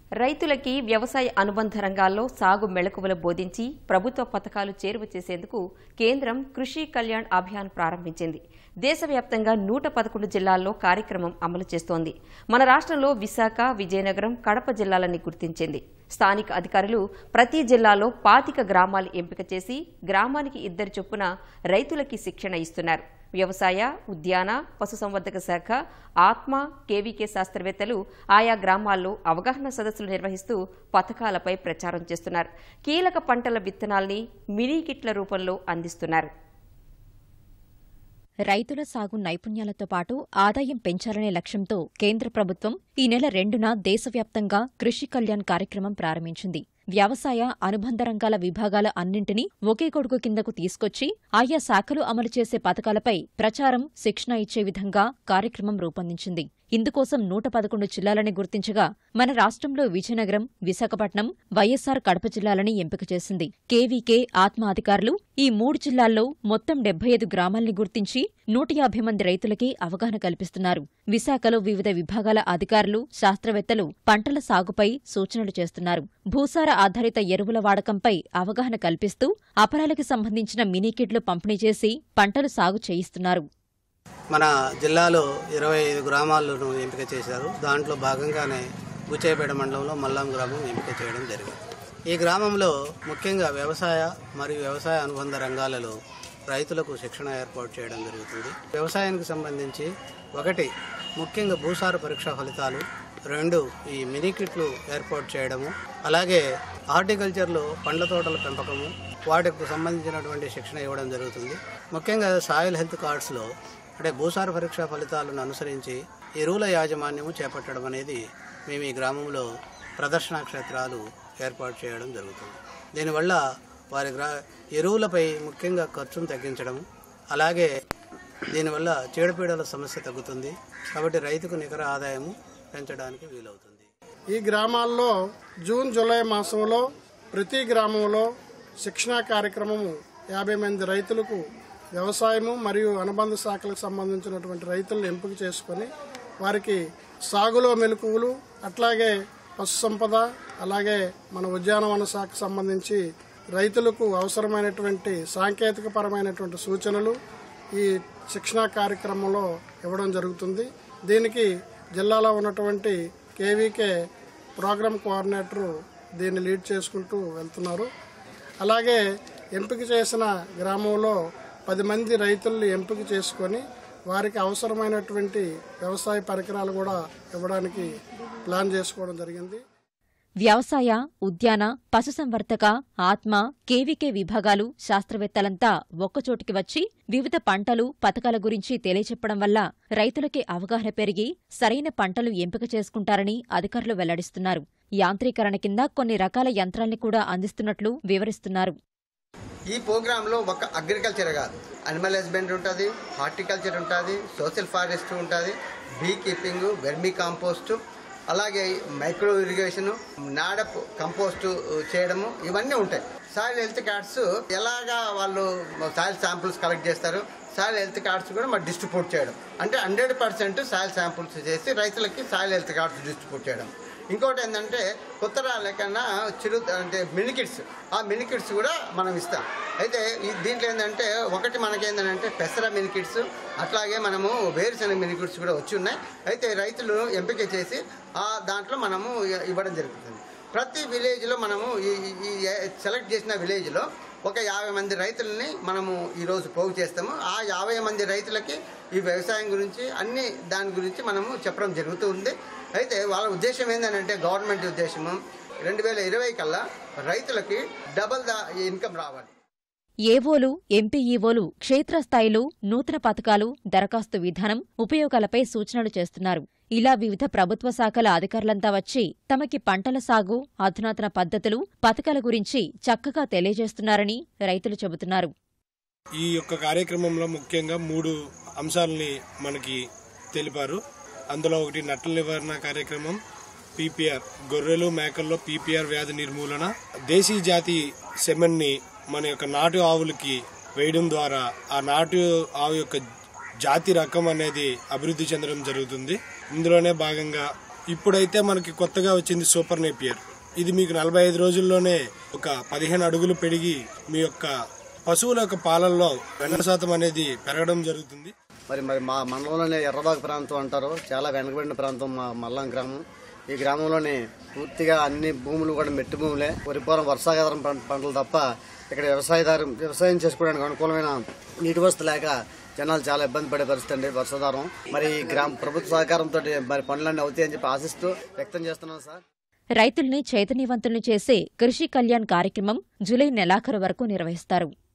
రైతులకి వ్యవసాయ అనుబంధ రంగాల్లో సాగు మెళకువలు బోధించి ప్రభుత్వ పథకాలు చేరువ చేసేందుకు కేంద్రం కృషి కళ్యాణ్ అభియాన్ ప్రారంభించింది దేశవ్యాప్తంగా నూట పదకొండు జిల్లాల్లో కార్యక్రమం అమలు చేస్తోంది మన రాష్ట్రంలో విశాఖ విజయనగరం కడప జిల్లాలని గుర్తించింది స్థానిక అధికారులు ప్రతి జిల్లాలో పాతిక గ్రామాలు ఎంపిక చేసి గ్రామానికి ఇద్దరు చొప్పున రైతులకి శిక్షణ ఇస్తున్నారు వ్యవసాయ ఉద్యాన పశుసంవర్ధక శాఖ ఆత్మ కేవీకే శాస్త్రవేత్తలు ఆయా గ్రామాల్లో అవగాహన సదస్సులు నిర్వహిస్తూ పథకాలపై ప్రచారం చేస్తున్నారు కీలక పంటల విత్తనాల్ని మినీ కిట్ల రూపంలో అందిస్తున్నారు రైతుల సాగు నైపుణ్యాలతో పాటు ఆదాయం పెంచాలనే లక్ష్యంతో కేంద్ర ప్రభుత్వం ఈ నెల రెండున దేశవ్యాప్తంగా కృషి కళ్యాణ్ కార్యక్రమం ప్రారంభించింది వ్యవసాయ అనుబంధ రంగాల విభాగాల అన్నింటినీ ఒకే కొడుకు కిందకు తీసుకొచ్చి ఆయా శాఖలు అమలు చేసే పథకాలపై ప్రచారం శిక్షణ ఇచ్చే విధంగా కార్యక్రమం రూపొందించింది ఇందుకోసం నూట పదకొండు జిల్లాలని గుర్తించగా మన రాష్ట్రంలో విజయనగరం విశాఖపట్నం వైఎస్సార్ కడప జిల్లాలని ఎంపిక చేసింది కేవీకే ఆత్మ అధికారులు ఈ మూడు జిల్లాల్లో మొత్తం డెబ్బై ఐదు గ్రామాల్ని గుర్తించి నూట యాభై మంది రైతులకి అవగాహన కల్పిస్తున్నారు విశాఖలో వివిధ విభాగాల అధికారులు శాస్త్రవేత్తలు పంటల సాగుపై సూచనలు చేస్తున్నారు భూసార ఆధారిత ఎరువుల వాడకంపై అవగాహన కల్పిస్తూ అపరాలకి సంబంధించిన మినీ కిట్లు పంపిణీ చేసి పంటలు సాగు చేయిస్తున్నారు మన జిల్లాలో ఇరవై ఐదు గ్రామాలను ఎంపిక చేశారు దాంట్లో భాగంగానే బుచ్చేపేట మండలంలో మల్లాం గ్రామం ఎంపిక చేయడం జరిగింది ఈ గ్రామంలో ముఖ్యంగా వ్యవసాయ మరియు వ్యవసాయ అనుబంధ రంగాలలో రైతులకు శిక్షణ ఏర్పాటు చేయడం జరుగుతుంది వ్యవసాయానికి సంబంధించి ఒకటి ముఖ్యంగా భూసార పరీక్ష ఫలితాలు రెండు ఈ మినీ కిట్లు ఏర్పాటు చేయడము అలాగే హార్టికల్చర్లో పండ్ల తోటల పెంపకము వాటికి సంబంధించినటువంటి శిక్షణ ఇవ్వడం జరుగుతుంది ముఖ్యంగా సాయిల్ హెల్త్ కార్డ్స్లో అంటే భూసార పరీక్ష ఫలితాలను అనుసరించి ఎరువుల యాజమాన్యము చేపట్టడం అనేది మేము ఈ గ్రామంలో ప్రదర్శనా క్షేత్రాలు ఏర్పాటు చేయడం జరుగుతుంది దీనివల్ల వారి గ్రా ఎరువులపై ముఖ్యంగా ఖర్చును తగ్గించడం అలాగే దీనివల్ల చీడపీడల సమస్య తగ్గుతుంది కాబట్టి రైతుకు నికర ఆదాయము పెంచడానికి వీలవుతుంది ఈ గ్రామాల్లో జూన్ జూలై మాసంలో ప్రతి గ్రామంలో శిక్షణా కార్యక్రమము యాభై మంది రైతులకు వ్యవసాయము మరియు అనుబంధ శాఖలకు సంబంధించినటువంటి రైతులను ఎంపిక చేసుకొని వారికి సాగులో మెలకువలు అట్లాగే పశుసంపద అలాగే మన ఉద్యానవన శాఖకు సంబంధించి రైతులకు అవసరమైనటువంటి సాంకేతిక పరమైనటువంటి సూచనలు ఈ శిక్షణా కార్యక్రమంలో ఇవ్వడం జరుగుతుంది దీనికి జిల్లాలో ఉన్నటువంటి కేవీకే ప్రోగ్రామ్ కోఆర్డినేటర్ దీన్ని లీడ్ చేసుకుంటూ వెళ్తున్నారు అలాగే ఎంపిక చేసిన గ్రామంలో పది మంది రైతుల్ని ఎంపిక చేసుకొని వారికి అవసరమైనటువంటి వ్యవసాయ పరికరాలు కూడా ఇవ్వడానికి ప్లాన్ చేసుకోవడం జరిగింది వ్యవసాయ ఉద్యాన పశుసంవర్ధక ఆత్మ కేవీకే విభాగాలు శాస్త్రవేత్తలంతా ఒక్కచోటికి వచ్చి వివిధ పంటలు పథకాల గురించి తెలియచెప్పడం వల్ల రైతులకి అవగాహన పెరిగి సరైన పంటలు ఎంపిక చేసుకుంటారని అధికారులు వెల్లడిస్తున్నారు యాంత్రీకరణ కింద కొన్ని రకాల యంత్రాల్ని కూడా అందిస్తున్నట్లు వివరిస్తున్నారు ఈ ప్రోగ్రాంలో ఒక అగ్రికల్చర్ కాదు అనిమల్ హస్బెండరీ ఉంటుంది హార్టికల్చర్ ఉంటుంది సోషల్ ఫారెస్ట్ ఉంటుంది బీ కీపింగ్ వెర్మీ కాంపోస్ట్ అలాగే మైక్రో ఇరిగేషన్ నాడప్ కంపోస్ట్ చేయడము ఇవన్నీ ఉంటాయి సాయిల్ హెల్త్ కార్డ్స్ ఎలాగా వాళ్ళు సాయిల్ శాంపుల్స్ కలెక్ట్ చేస్తారు సాయిల్ హెల్త్ కార్డ్స్ కూడా మరి డిస్ట్రిబ్యూట్ చేయడం అంటే హండ్రెడ్ పర్సెంట్ సాయిల్ శాంపుల్స్ చేసి రైతులకి సాయిల్ హెల్త్ కార్డ్స్ డిస్ట్రిబ్యూట్ చేయడం ఇంకోటి ఏంటంటే కొత్త రాళ్ళ కన్నా చిరు అంటే మినికిట్స్ ఆ మినికిట్స్ కూడా మనం ఇస్తాం అయితే ఈ దీంట్లో ఏంటంటే ఒకటి మనకేంటంటే పెసర మినికిట్స్ అట్లాగే మనము వేరుశనగ మినికిట్స్ కూడా వచ్చి ఉన్నాయి అయితే రైతులు ఎంపిక చేసి ఆ దాంట్లో మనము ఇవ్వడం జరుగుతుంది ప్రతి విలేజ్లో మనము ఈ ఈ సెలెక్ట్ చేసిన విలేజ్లో ఒక యాభై మంది రైతులని మనము ఈరోజు పోగు చేస్తాము ఆ యాభై మంది రైతులకి ఈ వ్యవసాయం గురించి అన్ని దాని గురించి మనము చెప్పడం జరుగుతూ ఉంది అయితే వాళ్ళ ఉద్దేశం ఏంటంటే గవర్నమెంట్ ఉద్దేశము రెండు వేల ఇరవై కల్లా రైతులకి డబల్ ద ఇన్కమ్ రావాలి ఏవోలు ఎంపీఈవోలు క్షేత్రస్థాయిలో నూతన పథకాలు దరఖాస్తు విధానం ఉపయోగాలపై సూచనలు చేస్తున్నారు ఇలా వివిధ ప్రభుత్వ శాఖల అధికారులంతా వచ్చి తమకి పంటల సాగు అధునాతన పద్ధతులు పథకాల గురించి చక్కగా తెలియజేస్తున్నారని రైతులు చెబుతున్నారు ఈ యొక్క కార్యక్రమంలో ముఖ్యంగా మూడు అంశాలని మనకి తెలిపారు అందులో ఒకటి నట్టల నివారణ కార్యక్రమం పీపీఆర్ గొర్రెలు మేకల్లో పీపీఆర్ వ్యాధి నిర్మూలన దేశీ జాతి సెమెన్ని మన యొక్క నాటు ఆవులకి వేయడం ద్వారా ఆ నాటు ఆవు యొక్క జాతి రకం అనేది అభివృద్ధి చెందడం జరుగుతుంది ఇందులోనే భాగంగా ఇప్పుడైతే మనకి కొత్తగా వచ్చింది సూపర్ నేపియర్ ఇది మీకు నలభై ఐదు రోజుల్లోనే ఒక పదిహేను అడుగులు పెరిగి మీ యొక్క పశువుల యొక్క పాలల్లో వెన్న శాతం అనేది పెరగడం జరుగుతుంది మరి మరి మా మండలంలోనే ఎర్రబాగు ప్రాంతం అంటారు చాలా వెనకబడిన ప్రాంతం మా మల్లం గ్రామం ఈ గ్రామంలోని పూర్తిగా అన్ని భూములు కూడా మెట్టు భూములే వరిపోరం వర్షాధారం పంట- పంటలు తప్ప ఇక్కడ వ్యవసాయదారు వ్యవసాయం చేసుకోవడానికి అనుకూలమైన నీటి వసతి లేక జనాలు చాలా ఇబ్బంది పడే పరిస్థితి అండి వర్షాధారం మరి ఈ గ్రామ ప్రభుత్వ సహకారంతో మరి పనులన్నీ అవుతాయని చెప్పి ఆశిస్తూ వ్యక్తం చేస్తున్నాను సార్ రైతుల్ని చైతన్యవంతుల్ని చేసే కృషి కళ్యాణ్ కార్యక్రమం జూలై నెలాఖరు వరకు నిర్వహిస్తారు